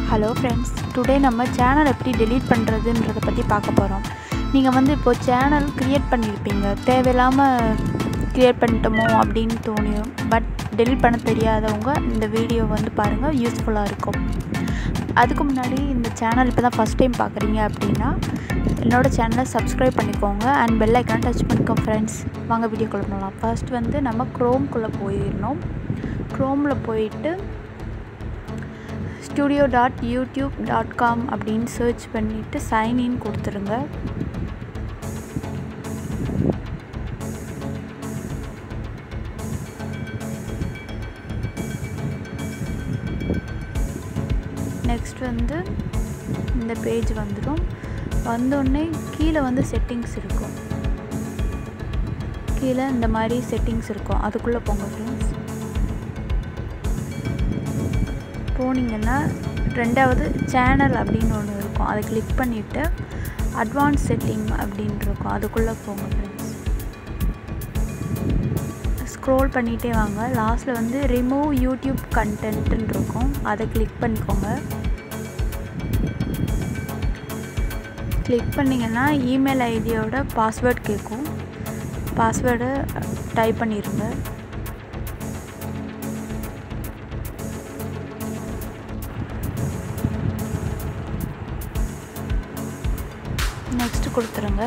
hello friends today நம்ம channel எப்படி delete பண்ணுறதுன்றதை பற்றி பார்க்க போகிறோம் நீங்கள் வந்து இப்போது சேனல் க்ரியேட் பண்ணியிருப்பீங்க தேவையில்லாமல் க்ரியேட் பண்ணிட்டோமோ அப்படின்னு தோணிடும் பட் டெலீட் பண்ண தெரியாதவங்க இந்த வீடியோ வந்து பாருங்கள் யூஸ்ஃபுல்லாக இருக்கும் அதுக்கு முன்னாடி இந்த சேனல் இப்போ தான் ஃபஸ்ட் டைம் பார்க்குறீங்க அப்படின்னா என்னோடய சேனலை சப்ஸ்கிரைப் பண்ணிக்கோங்க அண்ட் பெல் ஐக்கான டச் பண்ணிக்கோங்க ஃப்ரெண்ட்ஸ் வாங்க வீடியோக்குள்ளே போகலாம் ஃபர்ஸ்ட் வந்து நம்ம க்ரோம்குள்ளே போயிடணும் க்ரோமில் போயிட்டு studio dot YouTube dot com அப்படின்னு சர்ச் பண்ணிவிட்டு சைன்இன் கொடுத்துருங்க நெக்ஸ்ட் வந்து இந்த பேஜ் வந்துடும் வந்தோடனே கீழே வந்து செட்டிங்ஸ் இருக்கும் கீழே இந்த மாதிரி செட்டிங்ஸ் இருக்கும் அதுக்குள்ளே போங்க ஃப்ரெண்ட்ஸ் போனீங்கன்னா ரெண்டாவது சேனல் அப்படின்னு ஒன்று இருக்கும் அதை கிளிக் பண்ணிவிட்டு அட்வான்ஸ் செட்டிங் அப்படின்னு இருக்கும் அதுக்குள்ளே போங்க ஃப்ரெண்ட்ஸ் ஸ்க்ரோல் பண்ணிகிட்டே வாங்க லாஸ்ட்டில் வந்து ரிமூவ் யூடியூப் கண்டென்ட்டுன்னு இருக்கும் அதை கிளிக் பண்ணிக்கோங்க கிளிக் பண்ணிங்கன்னா இமெயில் ஐடியோட பாஸ்வேர்ட் கேட்கும் பாஸ்வேர்டை டைப் பண்ணிடுங்க நெக்ஸ்ட் கொடுத்துருங்க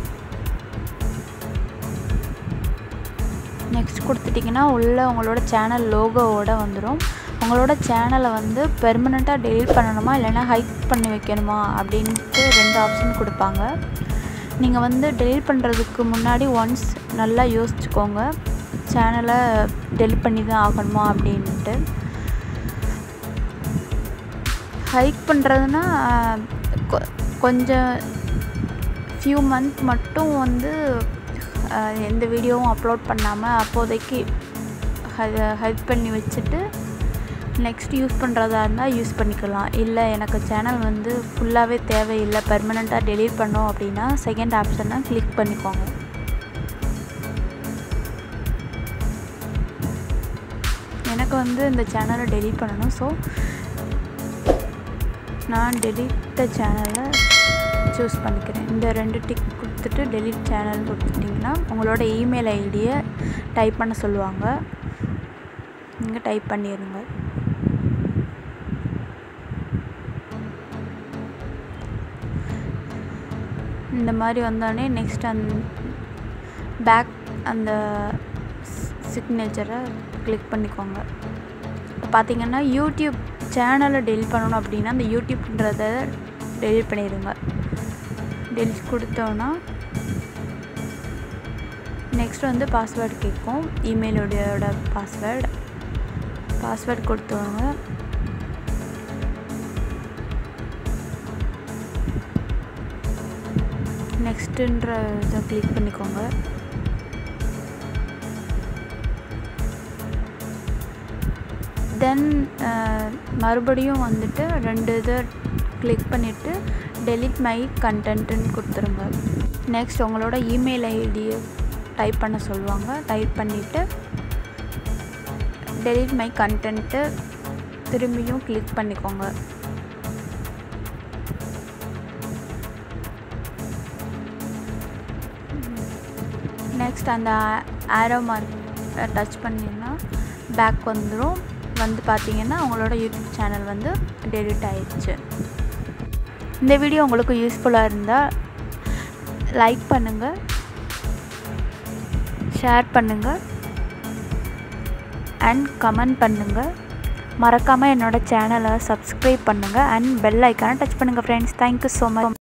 நெக்ஸ்ட் கொடுத்துட்டிங்கன்னா உள்ளே உங்களோட சேனல் லோகோவோட வந்துடும் உங்களோட சேனலை வந்து பெர்மனெண்ட்டாக டெலீட் பண்ணணுமா இல்லைனா ஹைட் பண்ணி வைக்கணுமா அப்படின்ட்டு ரெண்டு ஆப்ஷன் கொடுப்பாங்க நீங்கள் வந்து டெலீட் பண்ணுறதுக்கு முன்னாடி ஒன்ஸ் நல்லா யோசிச்சுக்கோங்க சேனலை டெலிட் பண்ணி தான் ஆகணுமா அப்படின்ட்டு ஹைக் பண்ணுறதுனா கொஞ்சம் ஃபியூ மந்த் மட்டும் வந்து எந்த வீடியோவும் அப்லோட் பண்ணாமல் அப்போதைக்கு ஹெல்ப் பண்ணி வச்சுட்டு நெக்ஸ்ட் யூஸ் பண்ணுறதா இருந்தால் யூஸ் பண்ணிக்கலாம் இல்லை எனக்கு சேனல் வந்து ஃபுல்லாகவே தேவையில்லை பெர்மனெண்ட்டாக டெலீட் பண்ணோம் அப்படின்னா செகண்ட் ஆப்ஷனை கிளிக் பண்ணிக்கோங்க எனக்கு வந்து இந்த சேனலை டெலீட் பண்ணணும் ஸோ நான் டெலீட் சேனலை சூஸ் பண்ணிக்கிறேன் இந்த ரெண்டு டிக் கொடுத்துட்டு டெலிட் சேனல் கொடுத்துட்டிங்கன்னா உங்களோட இமெயில் ஐடியை டைப் பண்ண சொல்லுவாங்க நீங்கள் டைப் பண்ணிடுங்க இந்த மாதிரி வந்தோடனே நெக்ஸ்ட் அந் பேக் அந்த சிக்னேச்சரை கிளிக் பண்ணிக்கோங்க இப்போ பார்த்தீங்கன்னா யூடியூப் சேனலை டெலிட் பண்ணணும் அப்படின்னா அந்த யூடியூப்ன்றத டெலிட் பண்ணிடுங்க டெலிட் கொடுத்தோன்னா நெக்ஸ்ட் வந்து பாஸ்வேர்டு கேட்கும் இமெயிலோட பாஸ்வேர்டு பாஸ்வேர்டு கொடுத்தவங்க நெக்ஸ்ட்டுன்ற இதை கிளிக் பண்ணிக்கோங்க தென் மறுபடியும் வந்துட்டு ரெண்டு இதை கிளிக் பண்ணிவிட்டு டெலிட் மை கண்டென்ட்டுன்னு கொடுத்துருங்க நெக்ஸ்ட் உங்களோட இமெயில் ஐடியை டைப் பண்ண சொல்லுவாங்க டைப் பண்ணிவிட்டு டெலிட் மை கண்டென்ட்டு திரும்பியும் கிளிக் பண்ணிக்கோங்க நெக்ஸ்ட் அந்த ஆரோ மார்க் டச் பண்ணிங்கன்னா பேக் வந்துடும் வந்து பார்த்தீங்கன்னா உங்களோட யூடியூப் சேனல் வந்து டெலிட் ஆயிடுச்சு இந்த வீடியோ உங்களுக்கு யூஸ்ஃபுல்லாக இருந்தால் லைக் பண்ணுங்கள் ஷேர் பண்ணுங்கள் அண்ட் கமெண்ட் பண்ணுங்கள் மறக்காமல் என்னோடய சேனலை சப்ஸ்கிரைப் பண்ணுங்கள் அண்ட் பெல் ஐக்கானை டச் பண்ணுங்கள் ஃப்ரெண்ட்ஸ் தேங்க்யூ ஸோ மச்